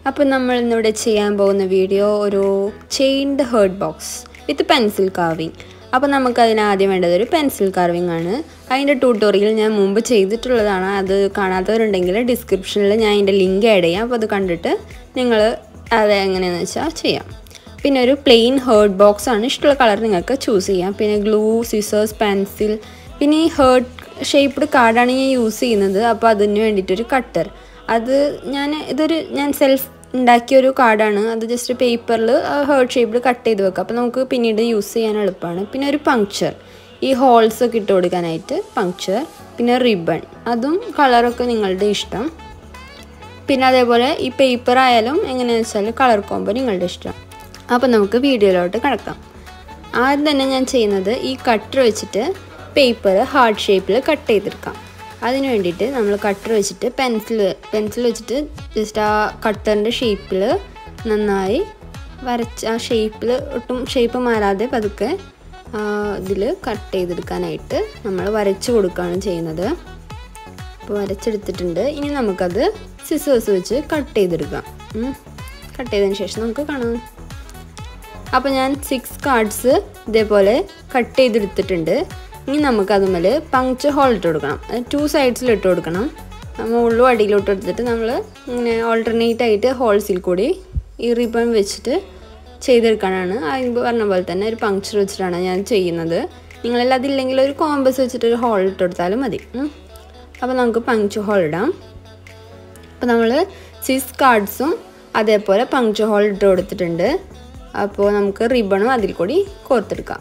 അപ്പോൾ നമ്മൾ ഇന്നിവിടെ ചെയ്യാൻ പോകുന്ന വീഡിയോ ഒരു chained heart box with pencil carving അപ്പോൾ നമുക്ക് അതിന് ആദ്യം വേണ്ടത് ഒരു പെൻസിൽ കാർവിംഗ് ആണ് അതിൻ്റെ ട്യൂട്ടോറിയൽ ഞാൻ മുമ്പ് ചെയ്തിട്ടുള്ളതാണ് അത് കാണാത്തവരുണ്ടെങ്കിൽ ഡിസ്ക്രിപ്ഷനിൽ ഞാൻ അതിൻ്റെ ലിങ്ക് ആഡ് ചെയ്യാം അപ്പോൾ അത് കണ്ടിട്ട് നിങ്ങൾ അത് എങ്ങനെയാണെന്ന് വെച്ചാൽ ചെയ്യാം പിന്നെ ഒരു പ്ലെയിൻ ഹേർഡ് ബോക്സ് ആണ് ഇഷ്ടമുള്ള കളർ നിങ്ങൾക്ക് ചൂസ് ചെയ്യാം പിന്നെ ഗ്ലൂ സിസേഴ്സ് പെൻസിൽ പിന്നെ ഈ ഹേർഡ് ഷേപ്പ്ഡ് കാർഡാണ് ഞാൻ യൂസ് ചെയ്യുന്നത് അപ്പോൾ അതിന് വേണ്ടിയിട്ടൊരു കട്ടർ അത് ഞാൻ ഇതൊരു ഞാൻ സെൽഫ് ഉണ്ടാക്കിയ ഒരു കാർഡാണ് അത് ജസ്റ്റ് പേപ്പറിൽ ഹേർഡ് ഷേപ്പ്ഡ് കട്ട് ചെയ്ത് വെക്കുക അപ്പോൾ നമുക്ക് പിന്നീട് യൂസ് ചെയ്യാൻ എളുപ്പമാണ് പിന്നെ ഒരു പങ്ക്ചർ ഈ ഹോൾസ് ഒക്കെ ഇട്ട് കൊടുക്കാനായിട്ട് പങ്ക്ചർ പിന്നെ റിബൺ അതും കളറൊക്കെ നിങ്ങളുടെ ഇഷ്ടം പിന്നെ അതേപോലെ ഈ പേപ്പർ ആയാലും എങ്ങനെയാണെന്ന് വെച്ചാൽ കളർ കോമ്പോ നിങ്ങളുടെ ഇഷ്ടം അപ്പോൾ നമുക്ക് വീഡിയോയിലോട്ട് കിടക്കാം ആദ്യം തന്നെ ഞാൻ ചെയ്യുന്നത് ഈ കട്ടർ വെച്ചിട്ട് പേപ്പർ ഹാർഡ് ഷേപ്പിൽ കട്ട് ചെയ്തെടുക്കാം അതിന് വേണ്ടിയിട്ട് നമ്മൾ കട്ടർ വെച്ചിട്ട് പെൻസിൽ പെൻസിൽ വെച്ചിട്ട് ജസ്റ്റ് ആ കട്ടറിൻ്റെ ഷേപ്പിൽ നന്നായി വരച്ച് ആ ഷേപ്പിൽ ഒട്ടും ഷേപ്പ് മാറാതെ പതുക്കെ ഇതിൽ കട്ട് ചെയ്തെടുക്കാനായിട്ട് നമ്മൾ വരച്ച് കൊടുക്കുകയാണ് ചെയ്യുന്നത് അപ്പോൾ വരച്ചെടുത്തിട്ടുണ്ട് ഇനി നമുക്കത് സിസേഴ്സ് വെച്ച് കട്ട് ചെയ്തെടുക്കാം കട്ട് ചെയ്തതിന് ശേഷം നമുക്ക് കാണാം അപ്പോൾ ഞാൻ സിക്സ് കാർഡ്സ് ഇതേപോലെ കട്ട് ചെയ്തെടുത്തിട്ടുണ്ട് ഇനി നമുക്ക് അതുമേൽ പങ്ക്ചർ ഹോൾ ഇട്ട് കൊടുക്കണം ടു സൈഡ്സിൽ ഇട്ട് കൊടുക്കണം മുകളിലും അടിയിലോട്ട് എടുത്തിട്ട് നമ്മൾ ഇങ്ങനെ ഓൾട്ടർനേറ്റ് ആയിട്ട് ഹോൾസിൽ കൂടി ഈ റിബൺ വെച്ചിട്ട് ചെയ്തെടുക്കാനാണ് അതിന് പറഞ്ഞ പോലെ തന്നെ ഒരു പങ്ക്ചർ വെച്ചിട്ടാണ് ഞാൻ ചെയ്യുന്നത് നിങ്ങളെല്ലാം അതില്ലെങ്കിൽ ഒരു കോമ്പസ് വെച്ചിട്ട് ഒരു ഹോൾ ഇട്ട് കൊടുത്താലും മതി അപ്പോൾ നമുക്ക് പങ്ക്ചർ ഹോൾ ഇടാം അപ്പോൾ നമ്മൾ സിക്സ് കാർഡ്സും അതേപോലെ പങ്ക്ചർ ഹോൾ ഇട്ട് കൊടുത്തിട്ടുണ്ട് അപ്പോൾ നമുക്ക് റിബണും അതിൽ കൂടി കോർത്തെടുക്കാം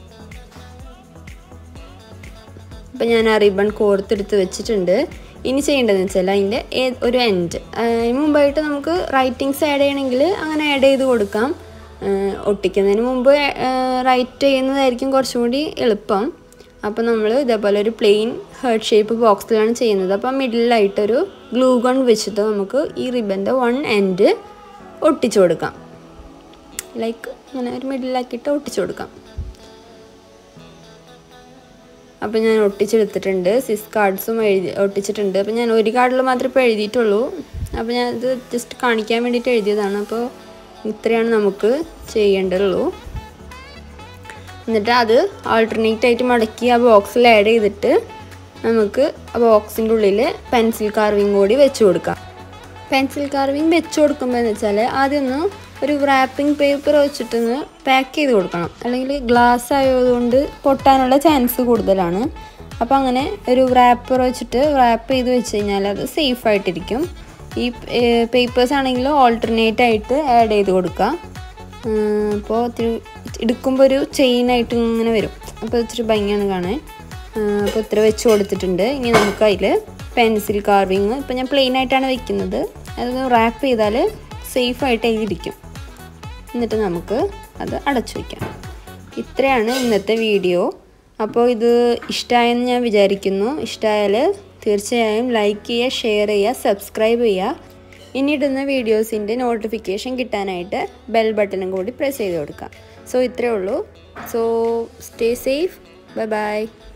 അപ്പോൾ ഞാൻ ആ റിബൺ കോർത്തെടുത്ത് വെച്ചിട്ടുണ്ട് ഇനി ചെയ്യേണ്ടതെന്ന് വെച്ചാൽ അതിൻ്റെ ഒരു എൻഡ് അതിന് മുമ്പായിട്ട് നമുക്ക് റൈറ്റിങ്സ് ആഡ് ചെയ്യണമെങ്കിൽ അങ്ങനെ ആഡ് ചെയ്ത് കൊടുക്കാം ഒട്ടിക്കുന്നതിന് മുമ്പ് റൈറ്റ് ചെയ്യുന്നതായിരിക്കും കുറച്ചും കൂടി എളുപ്പം അപ്പോൾ നമ്മൾ ഇതേപോലെ ഒരു പ്ലെയിൻ ഹേർട്ട് ഷേപ്പ് ബോക്സിലാണ് ചെയ്യുന്നത് അപ്പോൾ മിഡിലായിട്ടൊരു ഗ്ലൂ ഗൺ വെച്ചിട്ട് നമുക്ക് ഈ റിബൻ്റെ വൺ എൻഡ് ഒട്ടിച്ചു കൊടുക്കാം ലൈക്ക് ഇങ്ങനെ ഒരു മിഡിലാക്കിയിട്ട് ഒട്ടിച്ചു കൊടുക്കാം അപ്പോൾ ഞാൻ ഒട്ടിച്ചെടുത്തിട്ടുണ്ട് സിസ് കാർഡ്സും എഴുതി ഒട്ടിച്ചിട്ടുണ്ട് അപ്പോൾ ഞാൻ ഒരു കാർഡിൽ മാത്രമേ ഇപ്പോൾ എഴുതിയിട്ടുള്ളൂ അപ്പോൾ ഞാൻ ഇത് ജസ്റ്റ് കാണിക്കാൻ വേണ്ടിയിട്ട് എഴുതിയതാണ് അപ്പോൾ ഇത്രയാണ് നമുക്ക് ചെയ്യേണ്ടതുള്ളൂ എന്നിട്ട് അത് ആൾട്ടർനേറ്റ് ആയിട്ട് മടക്കി ആ ബോക്സിൽ ആഡ് ചെയ്തിട്ട് നമുക്ക് ആ ബോക്സിൻ്റെ ഉള്ളിൽ പെൻസിൽ കാർവിങ് കൂടി വെച്ച് കൊടുക്കാം പെൻസിൽ കാർവിങ് വെച്ച് കൊടുക്കുമ്പോൾ എന്ന് വെച്ചാൽ ആദ്യം ഒന്ന് ഒരു റാപ്പിംഗ് പേപ്പർ വെച്ചിട്ടൊന്ന് പാക്ക് ചെയ്ത് കൊടുക്കണം അല്ലെങ്കിൽ ഗ്ലാസ് ആയതുകൊണ്ട് പൊട്ടാനുള്ള ചാൻസ് കൂടുതലാണ് അപ്പോൾ അങ്ങനെ ഒരു റാപ്പർ വെച്ചിട്ട് റാപ്പ് ചെയ്ത് വെച്ച് കഴിഞ്ഞാൽ അത് സേഫ് ആയിട്ടിരിക്കും ഈ പേപ്പേഴ്സ് ആണെങ്കിലും ഓൾട്ടർനേറ്റ് ആയിട്ട് ആഡ് ചെയ്ത് കൊടുക്കുക അപ്പോൾ ഇത്തിരി എടുക്കുമ്പോൾ ഒരു ചെയിനായിട്ട് ഇങ്ങനെ വരും അപ്പോൾ ഇച്ചിരി ഭംഗിയാണ് കാണാൻ അപ്പോൾ ഇത്ര വെച്ച് കൊടുത്തിട്ടുണ്ട് ഇനി നമുക്ക് അതിൽ പെൻസിൽ കാർവിങ് ഇപ്പോൾ ഞാൻ പ്ലെയിൻ ആയിട്ടാണ് വെക്കുന്നത് അതൊന്ന് റാപ്പ് ചെയ്താൽ സേഫായിട്ട് ഇരിക്കും എന്നിട്ട് നമുക്ക് അത് അടച്ചു വയ്ക്കാം ഇത്രയാണ് ഇന്നത്തെ വീഡിയോ അപ്പോൾ ഇത് ഇഷ്ടമായെന്ന് ഞാൻ വിചാരിക്കുന്നു ഇഷ്ടമായാൽ തീർച്ചയായും ലൈക്ക് ചെയ്യുക ഷെയർ ചെയ്യുക സബ്സ്ക്രൈബ് ചെയ്യുക ഇനി ഇടുന്ന വീഡിയോസിൻ്റെ നോട്ടിഫിക്കേഷൻ കിട്ടാനായിട്ട് ബെൽ ബട്ടണും കൂടി പ്രസ് ചെയ്ത് കൊടുക്കുക സോ ഇത്രയേ ഉള്ളൂ so stay safe bye by